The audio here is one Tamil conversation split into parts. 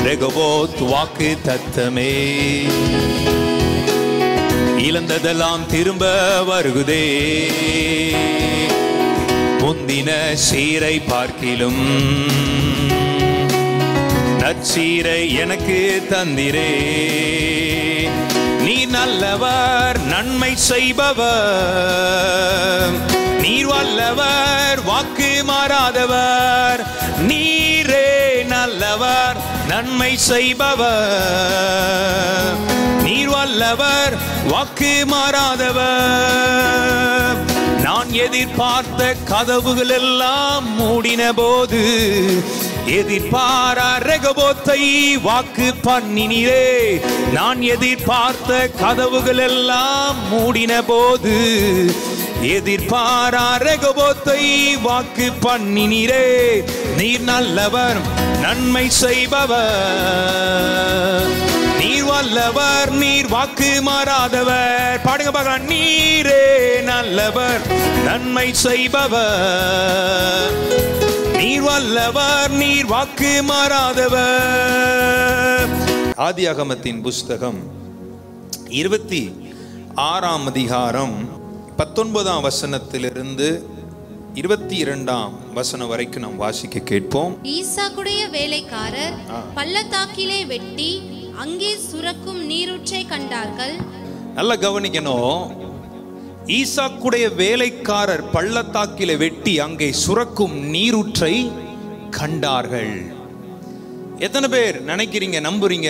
ரெகபோத் வாக்கு தத்தமே இழந்ததெல்லாம் திரும்ப வருகுதே முந்தின சீரை பார்க்கிலும் நற்சீரை எனக்கு தந்திரே நீ நல்லவர் நன்மை செய்பவர் நீர் வல்லவர் வாக்கு மாறாதவர் நீரே நல்லவர் நன்மை செய்பவர் நீர் வல்லவர் வாக்கு மாறாதவர் நான் எதிர்பார்த்த கதவுகள் எல்லாம் மூடின போது எதிர்பாரா ரெகபோத்தை வாக்கு பண்ணினீரே நான் எதிர்பார்த்த கதவுகள் எல்லாம் மூடின போது எதிர்பாரா ரெகபோத்தை வாக்கு பண்ணினீரே நீர் நல்லவர் நன்மை செய்பவர் நீர் வல்லவர் நீர் வாக்கு மாறாதவர் பாடுங்க பார்க்கலாம் நீரே நல்லவர் நன்மை செய்பவர் நீர் வல்லவர் நீர் வாக்கு மாறாதவர் ஆதியாகமத்தின் புஸ்தகம் இருபத்தி ஆறாம் அதிகாரம் பத்தொன்பதாம் வசனத்திலிருந்து இருபத்தி இரண்டாம் வசனம் வரைக்கும் நாம் வாசிக்க கேட்போம் ஈசாக்குடைய வேலைக்காரர் ஆ. பள்ளத்தாக்கிலே வெட்டி அங்கே சுரக்கும் நீரூற்றை கண்டார்கள் நல்லா கவனிக்கணும் ஈசாக்குடைய வேலைக்காரர் பள்ளத்தாக்கில வெட்டி அங்கே சுரக்கும் நீரூற்றை கண்டார்கள் எத்தனை பேர் நினைக்கிறீங்க நம்புறீங்க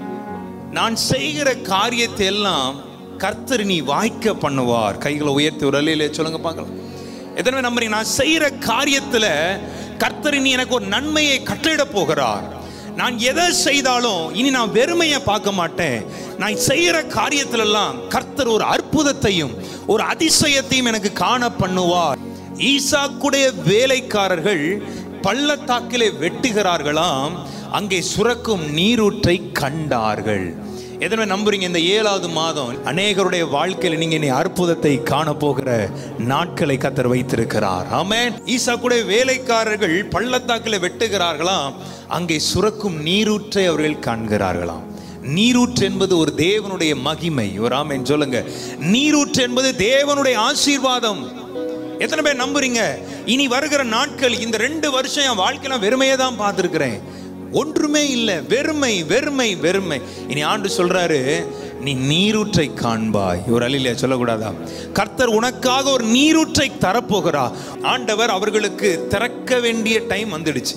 நான் செய்கிற காரியத்தை எல்லாம் கர்த்தர் நீ வாய்க்க பண்ணுவார் கைகளை உயர்த்தி ஒரு அலையிலே சொல்லுங்க பார்க்கலாம் எத்தனை பேர் நம்புறீங்க நான் செய்கிற காரியத்துல கர்த்தர் நீ எனக்கு ஒரு நன்மையை கட்டளிட போகிறார் நான் எதை செய்தாலும் இனி நான் வெறுமையை பார்க்க மாட்டேன் நான் செய்கிற காரியத்திலெல்லாம் கர்த்தர் ஒரு அற்புதத்தையும் ஒரு அதிசயத்தையும் எனக்கு காண பண்ணுவார் ஈசாக்குடைய வேலைக்காரர்கள் பள்ளத்தாக்கிலே வெட்டுகிறார்களாம் அங்கே சுரக்கும் நீரூற்றை கண்டார்கள் எதனை நம்புறீங்க இந்த ஏழாவது மாதம் அநேகருடைய வாழ்க்கையில் நீங்க இனி அற்புதத்தை காண போகிற நாட்களை கத்தர் வைத்திருக்கிறார் ஆமென் ஈசாக்குடைய வேலைக்காரர்கள் பள்ளத்தாக்கில் வெட்டுகிறார்களாம் அங்கே சுரக்கும் நீரூற்றை அவர்கள் காண்கிறார்களாம் நீரூற்று என்பது ஒரு தேவனுடைய மகிமை ஒரு ஆமென் சொல்லுங்க நீரூற்று என்பது தேவனுடைய ஆசீர்வாதம் எத்தனை பேர் நம்புறீங்க இனி வருகிற நாட்கள் இந்த ரெண்டு வருஷம் என் வாழ்க்கையில வெறுமையை தான் பார்த்துருக்கிறேன் ஒன்றுமே இல்லை வெறுமை வெறுமை வெறுமை இனி ஆண்டு சொல்றாரு நீ நீரூற்றை காண்பாய் ஒரு அழில சொல்லக்கூடாதா கர்த்தர் உனக்காக ஒரு நீரூற்றை தரப்போகிறா ஆண்டவர் அவர்களுக்கு திறக்க வேண்டிய டைம் வந்துடுச்சு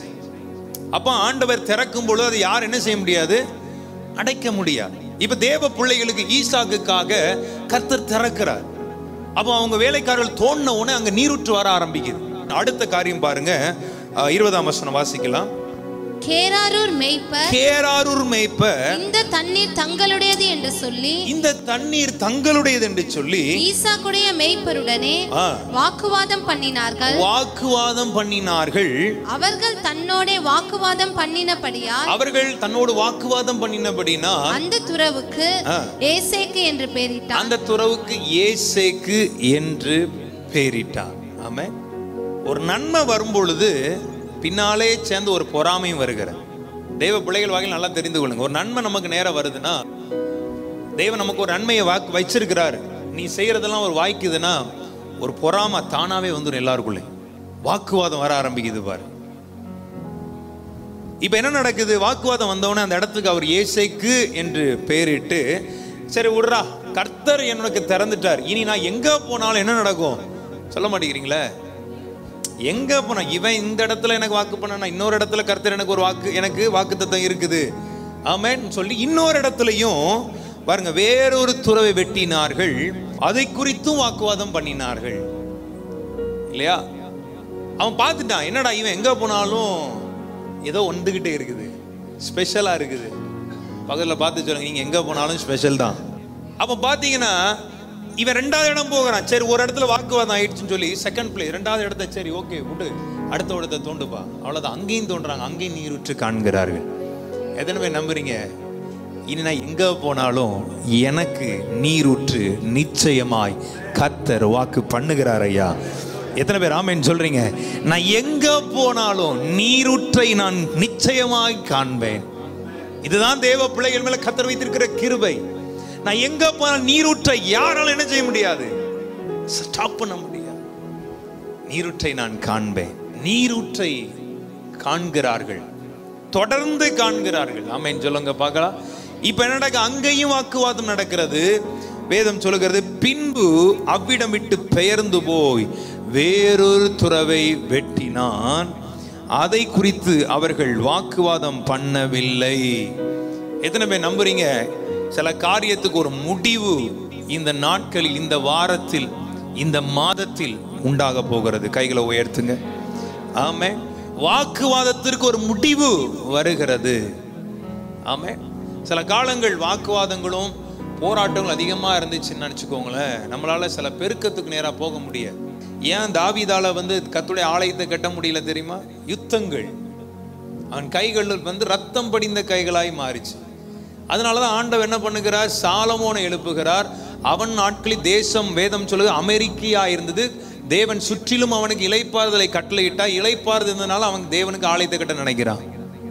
அப்போ ஆண்டவர் திறக்கும் பொழுது அதை யார் என்ன செய்ய முடியாது அடைக்க முடியாது இப்ப தேவ பிள்ளைகளுக்கு ஈசாக்குக்காக கர்த்தர் திறக்கிறார் அப்போ அவங்க வேலைக்காரர்கள் தோண்டின உடனே அங்க நீரூற்று வர ஆரம்பிக்குது அடுத்த காரியம் பாருங்க அஹ், இருபதாம் வசனம் வாசிக்கலாம் கேராரூர் மேய்ப்பர் கேராரூர் மேய்ப்பர் இந்த தண்ணீர் தங்களுடையது என்று சொல்லி இந்த தண்ணீர் தங்களுடையது என்று சொல்லி ஈசாக்குடைய மேய்ப்பருடனே ஆ, வாக்குவாதம் பண்ணினார்கள் வாக்குவாதம் பண்ணினார்கள் அவர்கள் தன்னோடே வாக்குவாதம் பண்ணினபடியால் அவர்கள் தன்னோடு வாக்குவாதம் பண்ணினபடினா அந்த துறவுக்கு ஆ. ஏசேக்கு என்று பெயரிட்டார் அந்த துறவுக்கு ஏசேக்கு என்று பெயரிட்டார் ஆமே ஒரு நன்மை வரும் பொழுது பின்னாலே சேர்ந்து ஒரு பொறாமையும் வருகிறது தெய்வ பிள்ளைகள் வகையில் நல்லா தெரிந்து கொள்ளுங்க ஒரு நன்மை நமக்கு நேரம் வருதுன்னா தெய்வம் நமக்கு ஒரு நன்மையை வாக்கு வச்சிருக்கிறாரு நீ செய்யறதெல்லாம் ஒரு வாய்க்குதுன்னா ஒரு பொறாமை தானாவே வந்துடும் எல்லாருக்குள்ளே வாக்குவாதம் வர ஆரம்பிக்குது பாரு இப்ப என்ன நடக்குது வாக்குவாதம் வந்தவொடனே அந்த இடத்துக்கு அவர் ஏசைக்கு என்று பெயரிட்டு சரி விடுறா கர்த்தர் எனக்கு திறந்துட்டார் இனி நான் எங்க போனாலும் என்ன நடக்கும் சொல்ல மாட்டேங்கிறீங்களே எங்க போனா இவன் இந்த இடத்துல எனக்கு வாக்கு பண்ணா இன்னொரு இடத்துல கர்த்தர் எனக்கு ஒரு வாக்கு எனக்கு வாக்குத்தத்தம் இருக்குது ஆமென் சொல்லி இன்னொரு இடத்துலயும் பாருங்க வேறொரு துறவை வெட்டினார்கள் அதை குறித்தும் வாக்குவாதம் பண்ணினார்கள் இல்லையா அவன் பார்த்துட்டான் என்னடா இவன் எங்க போனாலும் ஏதோ வந்துகிட்டே இருக்குது ஸ்பெஷலா இருக்குது பக்கத்துல பார்த்து சொல்லுங்க நீங்க எங்க போனாலும் ஸ்பெஷல் தான் அப்ப பாத்தீங்கன்னா இவன் ரெண்டாவது இடம் போகிறான் சரி ஒரு இடத்துல வாக்குவாதம் ஆயிடுச்சுன்னு சொல்லி செகண்ட் பிளேஸ் ரெண்டாவது இடத்த சரி ஓகே விடு அடுத்த இடத்த தோண்டுப்பா அவ்வளவுதான் அங்கேயும் தோன்றாங்க அங்கேயும் நீருற்று காண்கிறார்கள் எத்தனை பேர் நம்புறீங்க இனி நான் எங்க போனாலும் எனக்கு நீரூற்று நிச்சயமாய் கத்தர் வாக்கு பண்ணுகிறார் ஐயா எத்தனை பேர் ஆமேன்னு சொல்றீங்க நான் எங்க போனாலும் நீரூற்றை நான் நிச்சயமாய் காண்பேன் இதுதான் தேவ பிள்ளைகள் மேல கத்தர் வைத்திருக்கிற கிருபை நான் எங்க போனால் நீரூற்றை யாரால என்ன செய்ய முடியாது ஸ்டாப் பண்ண முடியாது நீரூற்றை நான் காண்பேன் நீரூற்றை காண்கிறார்கள் தொடர்ந்து காண்கிறார்கள் ஆமென் சொல்லுங்க பார்க்கலாம் இப்ப என்ன நடக்க அங்கேயும் வாக்குவாதம் நடக்கிறது வேதம் சொல்லுகிறது பின்பு அவ்விடம் விட்டு பெயர்ந்து போய் வேறொரு துறவை வெட்டினான் அதை குறித்து அவர்கள் வாக்குவாதம் பண்ணவில்லை எத்தனை பேர் நம்புறீங்க சில காரியத்துக்கு ஒரு முடிவு இந்த நாட்களில் இந்த வாரத்தில் இந்த மாதத்தில் உண்டாக போகிறது கைகளை உயர்த்துங்க ஆமே வாக்குவாதத்திற்கு ஒரு முடிவு வருகிறது ஆமே சில காலங்கள் வாக்குவாதங்களும் போராட்டங்கள் அதிகமாக இருந்துச்சுன்னு நினச்சிக்கோங்களேன் நம்மளால சில பெருக்கத்துக்கு நேராக போக முடியாது ஏன் தாவீதால வந்து கத்துடைய ஆலயத்தை கட்ட முடியல தெரியுமா யுத்தங்கள் அவன் கைகள் வந்து ரத்தம் படிந்த கைகளாய் மாறிச்சு அதனால தான் ஆண்டவர் என்ன பண்ணுகிறார் சாலமோனை எழுப்புகிறார் அவன் நாட்களில் தேசம் வேதம் சொல்லுது அமெரிக்கையா இருந்தது தேவன் சுற்றிலும் அவனுக்கு இலைப்பாறுதலை கட்டளையிட்டா இலைப்பாறுதல் இருந்ததுனால அவன் தேவனுக்கு ஆலயத்தை கட்ட நினைக்கிறான்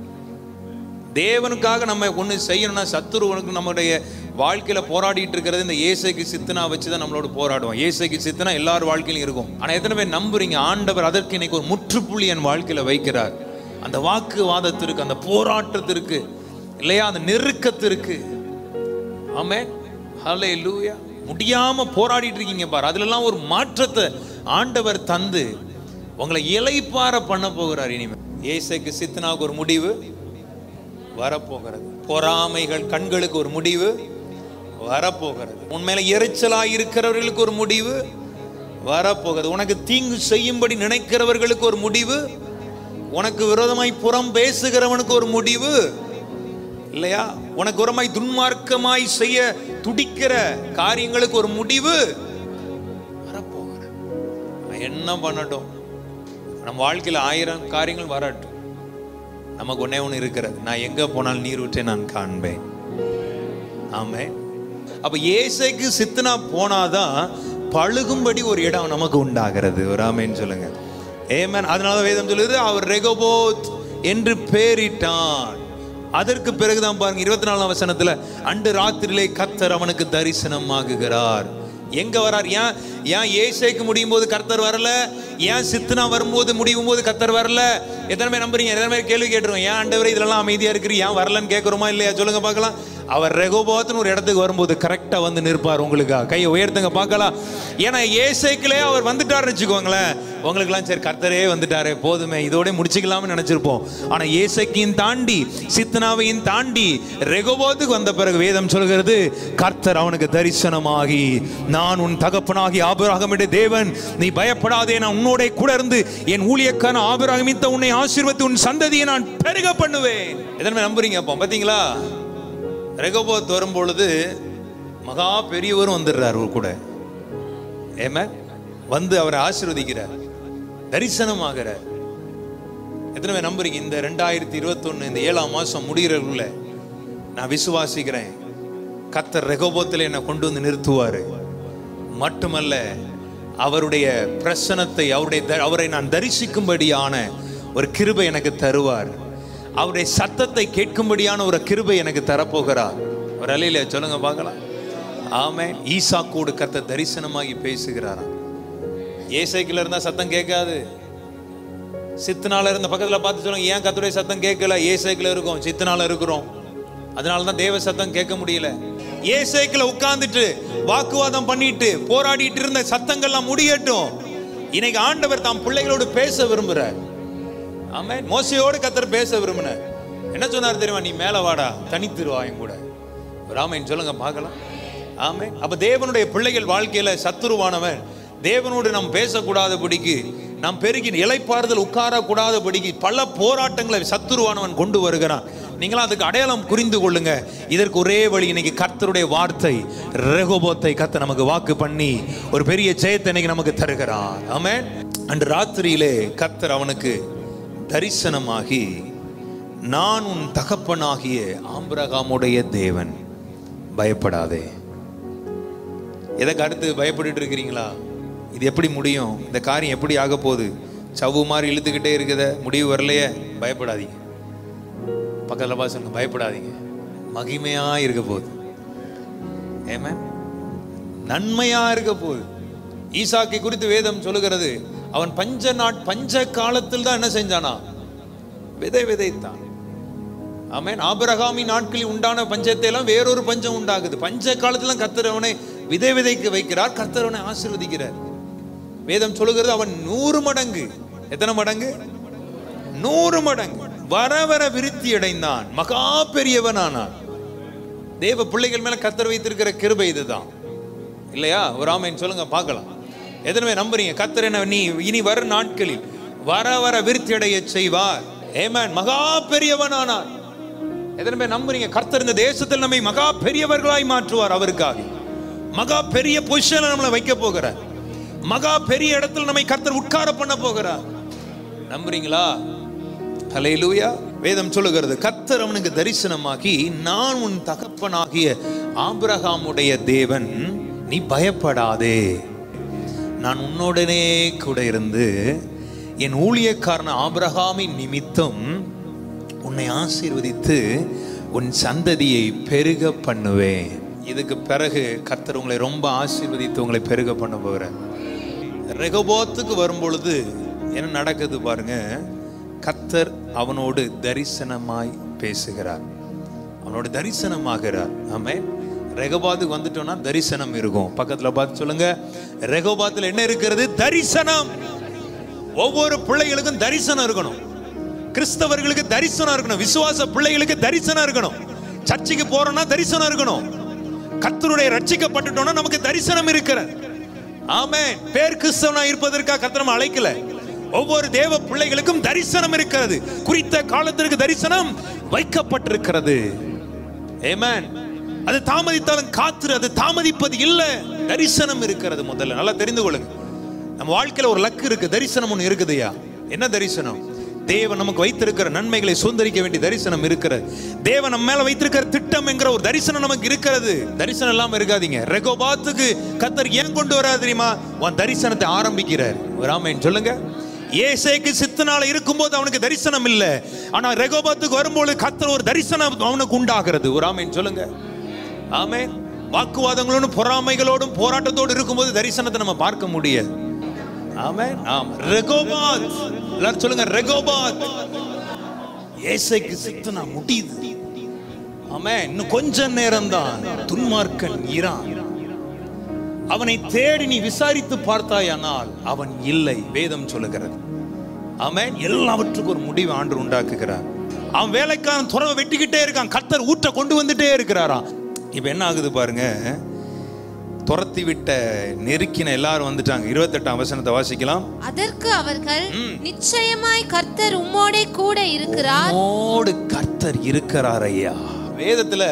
தேவனுக்காக நம்ம ஒன்று செய்யணும்னா சத்துருவனுக்கு நம்முடைய வாழ்க்கையில போராடிட்டு இருக்கிறது இந்த ஏசைக்கு சித்தனா வச்சு தான் நம்மளோட போராடுவோம் ஏசைக்கு சித்தனா எல்லார் வாழ்க்கையிலும் இருக்கும் ஆனா எத்தனை பேர் நம்புறீங்க ஆண்டவர் அதற்கு இன்னைக்கு ஒரு முற்றுப்புள்ளி என் வாழ்க்கையில வைக்கிறார் அந்த வாக்குவாதத்திற்கு அந்த போராட்டத்திற்கு இல்லையா அந்த நெருக்கத்திற்கு ஆமே ஹலே லூயா முடியாம போராடிட்டு இருக்கீங்க பாரு அதுலலாம் ஒரு மாற்றத்தை ஆண்டவர் தந்து உங்களை இலைப்பார பண்ண போகிறார் இனிமேல் ஏசைக்கு சித்தனாவுக்கு ஒரு முடிவு வரப்போகிறது பொறாமைகள் கண்களுக்கு ஒரு முடிவு வரப்போகிறது உண்மையில எரிச்சலா இருக்கிறவர்களுக்கு ஒரு முடிவு வரப்போகிறது உனக்கு தீங்கு செய்யும்படி நினைக்கிறவர்களுக்கு ஒரு முடிவு உனக்கு விரோதமாய் புறம் பேசுகிறவனுக்கு ஒரு முடிவு இல்லையா உனக்கு உரமாய் துன்மார்க்கமாய் செய்ய துடிக்கிற காரியங்களுக்கு ஒரு முடிவு வரப்போகிறது நான் என்ன பண்ணட்டும் நம்ம வாழ்க்கையில் ஆயிரம் காரியங்கள் வரட்டும் நமக்கு ஒன்னே ஒன்று இருக்கிறது நான் எங்க போனாலும் நீரூற்றை நான் காண்பேன் ஆமே அப்ப ஏசைக்கு சித்தனா போனாதான் பழுகும்படி ஒரு இடம் நமக்கு உண்டாகிறது ஒரு ஆமேன்னு சொல்லுங்க ஏமேன் அதனால வேதம் சொல்லுது அவர் ரெகோபோத் என்று பேரிட்டான் அதற்கு பிறகுதான் பாருங்க இருபத்தி நாலாம் வசனத்துல அண்டு ராத்திரியிலே கத்தர் அவனுக்கு தரிசனம் ஆகுகிறார் எங்க வரார் ஏன் ஏன் ஏசைக்கு முடியும் போது கர்த்தர் வரல ஏன் சித்தனா வரும்போது முடியும் போது கர்த்தர் வரல எத்தனை பேர் நம்புறீங்க எத்தனை பேர் கேள்வி கேட்டுருவோம் ஏன் ஆண்டவர் இதெல்லாம் அமைதியா இருக்கிறீ ஏன் வரலன்னு கேட்குறோமா இல்லையா சொல்லுங்க பார்க்கலாம் அவர் ரெகோபாத்னு ஒரு இடத்துக்கு வரும்போது கரெக்டா வந்து நிற்பார் உங்களுக்கா கையை உயர்த்துங்க பார்க்கலாம் ஏன்னா ஏசைக்கிலே அவர் வந்துட்டாருன்னு வச்சுக்கோங்களேன் உங்களுக்குலாம் சரி கர்த்தரே வந்துட்டாரே போதுமே இதோட முடிச்சுக்கலாம்னு நினைச்சிருப்போம் ஆனா ஏசைக்கையும் தாண்டி சித்தனாவையும் தாண்டி ரெகோபோத்துக்கு வந்த பிறகு வேதம் சொல்கிறது கர்த்தர் அவனுக்கு தரிசனமாகி நான் உன் தகப்பனாகி ஆபிரகாமிட தேவன் நீ பயப்படாதே நான் உன்னோட கூட இருந்து என் ஊழியக்கான ஆபிரகமித்த உன்னை ஆசீர்வதித்து உன் சந்ததியை நான் பெருக பண்ணுவேன் எதனை நம்புறீங்க அப்போ பாத்தீங்களா ரெகோபோத் வரும்பொழுது மகா பெரியவரும் வந்துடுறார் அவர் கூட ஏம வந்து அவரை ஆசீர்வதிக்கிறார் தரிசனமாகிறார் எத்தனை பேர் நம்புறீங்க இந்த ரெண்டாயிரத்தி இருபத்தொன்னு இந்த ஏழாம் மாசம் முடிகிறதுக்குள்ள நான் விசுவாசிக்கிறேன் கத்தர் ரெகோபோத்தில் என்னை கொண்டு வந்து நிறுத்துவாரு மட்டுமல்ல அவருடைய பிரசனத்தை அவருடைய த- அவரை நான் தரிசிக்கும்படியான ஒரு கிருபை எனக்கு தருவார் அவருடைய சத்தத்தை கேட்கும்படியான ஒரு கிருபை எனக்கு தரப்போகிறார் ஒரு அலையில சொல்லுங்க பார்க்கலாம் ஆமே ஈசாக்கோடு கத்த தரிசனமாகி பேசுகிறாராம் ஏசைக்குள்ள இருந்தா சத்தம் கேட்காது சித்தனால இருந்த பக்கத்துல பார்த்து சொல்லுங்க ஏன் கத்துடைய சத்தம் கேட்கல ஏசைக்குல இருக்கும் சித்தனால இருக்கிறோம் அதனால தான் தேவ சத்தம் கேட்க முடியல ஏசைக்குல உட்கார்ந்துட்டு வாக்குவாதம் பண்ணிட்டு போராடிட்டு இருந்த சத்தங்கள்லாம் முடியட்டும் இன்னைக்கு ஆண்டவர் தாம் பிள்ளைகளோடு பேச விரும்புறார் ஆமென் மோசையோடு கத்தர் பேச விரும்பினார் என்ன சொன்னார் தெரியுமா நீ மேல வாடா தனித்திருவா என் கூட ராமன் சொல்லுங்க பார்க்கலாம் ஆமே அப்ப தேவனுடைய பிள்ளைகள் வாழ்க்கையில சத்துருவானவன் தேவனோடு நாம் பேசக்கூடாதபடிக்கு நாம் பெருகி இலைப்பாறுதல் உட்காரக்கூடாதபடிக்கு பல போராட்டங்களை சத்துருவானவன் கொண்டு வருகிறான் நீங்களாம் அதுக்கு அடையாளம் புரிந்து கொள்ளுங்க இதற்கு ஒரே வழி இன்னைக்கு கர்த்தருடைய வார்த்தை ரெகோபோத்தை கத்த நமக்கு வாக்கு பண்ணி ஒரு பெரிய ஜெயத்தை இன்னைக்கு நமக்கு தருகிறார் ஆமென் அன்று ராத்திரியிலே கர்த்தர் அவனுக்கு தரிசனமாகி நான் உன் தகப்பனாகிய ஆம்பிரகாமுடைய தேவன் பயப்படாதே எதற்கு அடுத்து பயப்பட்டுட்டு இருக்கிறீங்களா இது எப்படி முடியும் இந்த காரியம் எப்படி ஆக போகுது சவ்வு மாதிரி இழுத்துக்கிட்டே இருக்குத முடிவு வரலையே பயப்படாதீங்க பக்கத்தில் பார்த்து சொல்லுங்க பயப்படாதீங்க மகிமையா இருக்க போகுது ஏமே நன்மையா இருக்க போகுது ஈசாக்கை குறித்து வேதம் சொல்லுகிறது அவன் பஞ்ச நாட் பஞ்ச காலத்தில் தான் என்ன செஞ்சானா விதை விதைத்தான் ஆமென் ஆபிரகாமின் நாட்களில் உண்டான பஞ்சத்தை எல்லாம் வேறொரு பஞ்சம் உண்டாகுது பஞ்ச காலத்துல கர்த்தர் அவனை விதை விதைக்க வைக்கிறார் கர்த்தர் அவனை ஆசீர்வதிக்கிறார் வேதம் சொல்லுகிறது அவன் நூறு மடங்கு எத்தனை மடங்கு நூறு மடங்கு வர வர விருத்தி அடைந்தான் மகா பெரியவனானான் தேவ பிள்ளைகள் மேல கத்தர் வைத்திருக்கிற கிருபை இதுதான் இல்லையா ஒரு ஆமைன்னு சொல்லுங்க பார்க்கலாம் எத்தனை பேர் நம்புறீங்க கத்தர் என்ன நீ இனி வரும் நாட்களில் வர வர விருத்தி அடைய செய்வார் ஏமேன் மகா பெரியவனானார் எத்தனை பேர் நம்புறீங்க கர்த்தர் இந்த தேசத்தில் நம்மை மகா பெரியவர்களாய் மாற்றுவார் அவருக்காக மகா பெரிய பொசிஷன்ல நம்மளை வைக்க போகிறார் மகா பெரிய இடத்துல நம்மை கர்த்தர் உட்கார பண்ண போகிறார் நம்புறீங்களா ஹalleluya வேதம் சொல்லுகிறது கர்த்தர் அவனுக்கு தரிசனமாகி நான் உன் தகப்பனாகிய ஆபிரகாமுடைய தேவன் நீ பயப்படாதே நான் உன்னுடனே கூட இருந்து என் ஊழியக்காரன ஆபிரகாமின் நிமித்தம் உன்னை ஆசீர்வதித்து உன் சந்ததியை பெருக பண்ணுவேன் இதுக்கு பிறகு கர்த்தர் உங்களை ரொம்ப ஆசீர்வதித்து உங்களை பெருக பண்ண போகிறார் ரெகபோத்துக்கு வரும்பொழுது என்ன நடக்குது பாருங்க கர்த்தர் அவனோடு தரிசனமாய் பேசுகிறார் அவனோட தரிசனமாகிறார் ஆமே ரெகபாத்துக்கு வந்துட்டோம்னா தரிசனம் இருக்கும் பக்கத்துல பார்த்து சொல்லுங்க ரெகபாத்துல என்ன இருக்கிறது தரிசனம் ஒவ்வொரு பிள்ளைகளுக்கும் தரிசனம் இருக்கணும் கிறிஸ்தவர்களுக்கு தரிசனம் இருக்கணும் விசுவாச பிள்ளைகளுக்கு தரிசனம் இருக்கணும் சர்ச்சுக்கு போறோம்னா தரிசனம் இருக்கணும் கர்த்தருடைய ரட்சிக்கப்பட்டுட்டோம்னா நமக்கு தரிசனம் இருக்கிறது ஆமே பேர் கிறிஸ்தவனா இருப்பதற்காக கர்த்தர் நம்ம அழைக்கல ஒவ்வொரு தேவ பிள்ளைகளுக்கும் தரிசனம் இருக்கிறது குறித்த காலத்திற்கு தரிசனம் வைக்கப்பட்டிருக்கிறது ஏமேன் அது தாமதித்தாலும் காத்துரு அது தாமதிப்பது இல்ல தரிசனம் இருக்கிறது முதல்ல நல்லா தெரிந்து கொள்ளுங்க நம்ம வாழ்க்கையில ஒரு லக்கு இருக்கு தரிசனம் ஒன்று இருக்குதுயா என்ன தரிசனம் தேவன் நமக்கு வைத்திருக்கிற நன்மைகளை சுதந்திரிக்க வேண்டிய தரிசனம் இருக்கிறது தேவன் நம்ம மேல வைத்திருக்கிற திட்டம் என்கிற ஒரு தரிசனம் நமக்கு இருக்கிறது தரிசனம் இல்லாம இருக்காதீங்க ரெகோபாத்துக்கு கத்தர் ஏன் கொண்டு வராது தெரியுமா உன் தரிசனத்தை ஆரம்பிக்கிறார் ஒரு ஆமேன் சொல்லுங்க ஏசேக்கு சித்தனால இருக்கும்போது அவனுக்கு தரிசனம் இல்ல ஆனா ரெகோபாத்துக்கு வரும்போது கத்தர் ஒரு தரிசனம் அவனுக்கு உண்டாகிறது ஒரு ஆமேன் சொல்லுங்க ஆமென் வாக்குவாதங்களோடும் பொறாமைகளோடும் போராட்டத்தோடு இருக்கும்போது தரிசனத்தை நம்ம பார்க்க முடியாது ஆமென் ஆம் ரெகோபாத் எல்லாரும் சொல்லுங்க ரெகோபாத் ஏசைக்கு சித்தனா முடியுது ஆமென் இன்னும் கொஞ்ச நேரம் தான் துன்மார்க்கன் ஈரான் அவனை தேடி நீ விசாரித்து பார்த்தாயானால் அவன் இல்லை வேதம் சொல்லுகிறது ஆமென் எல்லாவற்றுக்கும் ஒரு முடிவு ஆண்டு உண்டாக்குகிறார் அவன் வேலைக்காரன் துறவை வெட்டிக்கிட்டே இருக்கான் கர்த்தர் ஊற்ற கொண்டு வந்துட்டே இருக்கிறாராம் இப்ப என்ன ஆகுது பாருங்க துரத்தி விட்ட நெருக்கின எல்லாரும் வந்துட்டாங்க இருபத்தெட்டாம் வசனத்தை வாசிக்கலாம் அதற்கு அவர்கள் நிச்சயமாய் கர்த்தர் உம்மோடே கூட இருக்கிறார் உம்மோடு கர்த்தர் இருக்கிறார் ஐயா வேதத்துல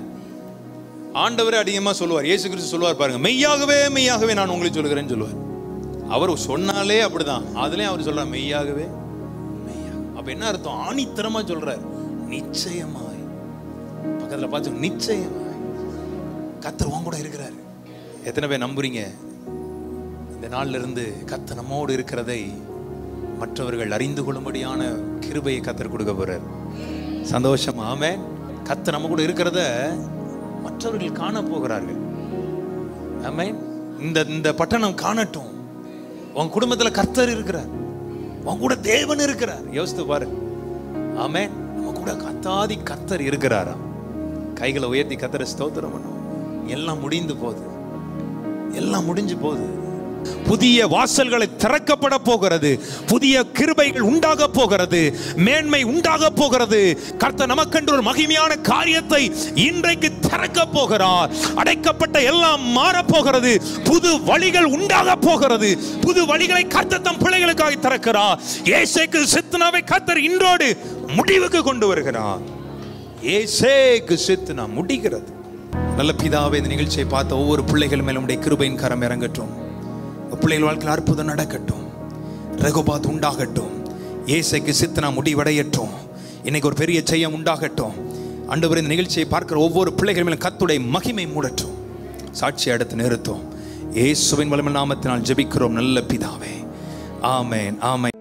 ஆண்டவரே அதிகமா சொல்லுவார் இயேசு கிறிஸ்து சொல்லுவார் பாருங்க மெய்யாகவே மெய்யாகவே நான் உங்களுக்கு சொல்லுகிறேன்னு சொல்லுவார் அவர் சொன்னாலே அப்படிதான் அதுலயும் அவர் சொல்றார் மெய்யாகவே மெய்யாக அப்ப என்ன அர்த்தம் ஆணித்தரமா சொல்றார் நிச்சயமாய் பக்கத்துல பார்த்து நிச்சயமாய் கர்த்தர் உன் கூட இருக்கிறார் எத்தனை பேர் நம்புறீங்க இந்த நாள்ல இருந்து கர்த்தர் நம்மோடு இருக்கிறதை மற்றவர்கள் அறிந்து கொள்ளும்படியான கிருபையை கத்தர் கொடுக்க போறார் சந்தோஷம் ஆமே கத்தர் நம்ம கூட இருக்கிறத மற்றவர்கள் காண போகிறார்கள் ஆமே இந்த இந்த பட்டணம் காணட்டும் உன் குடும்பத்துல கர்த்தர் இருக்கிறார் உன் கூட தேவன் இருக்கிறார் யோசித்து பாரு ஆமே நம்ம கூட கத்தாதி கர்த்தர் இருக்கிறாராம் கைகளை உயர்த்தி கத்தரை ஸ்தோத்திரம் பண்ணும் எல்லாம் முடிந்து போகுது எல்லாம் முடிஞ்சு போகுது புதிய வாசல்களை திறக்கப்பட போகிறது புதிய கிருபைகள் உண்டாக போகிறது மேன்மை உண்டாக போகிறது கர்த்தர் நமக்கென்று ஒரு மகிமையான காரியத்தை இன்றைக்கு திறக்க போகிறார் அடைக்கப்பட்ட எல்லாம் மாறப் போகிறது புது வழிகள் உண்டாக போகிறது புது வழிகளை கர்த்தர் தம் பிள்ளைகளுக்காக திறக்கிறார் ஏசேக்கு சித்தனாவை கர்த்தர் இன்றோடு முடிவுக்கு கொண்டு வருகிறார் ஏசேக்கு சித்தனா முடிகிறது நல்ல பிதாவே இந்த நிகழ்ச்சியை பார்த்த ஒவ்வொரு பிள்ளைகள் மேலும் உடைய கிருபையின் கரம் இறங்கட்டும் உங்க பிள்ளைகள் வாழ்க்கையில் அற்புதம் நடக்கட்டும் ரகுபாத் உண்டாகட்டும் ஏசைக்கு சித்தனா முடிவடையட்டும் இன்னைக்கு ஒரு பெரிய ஜெயம் உண்டாகட்டும் ஆண்டவர் இந்த நிகழ்ச்சியை பார்க்கிற ஒவ்வொரு பிள்ளைகள் மேலும் கத்துடைய மகிமை மூடட்டும் சாட்சி அடுத்து நிறுத்தும் இயேசுவின் வலிமை நாமத்தினால் ஜெபிக்கிறோம் நல்ல பிதாவே ஆமென் ஆமென்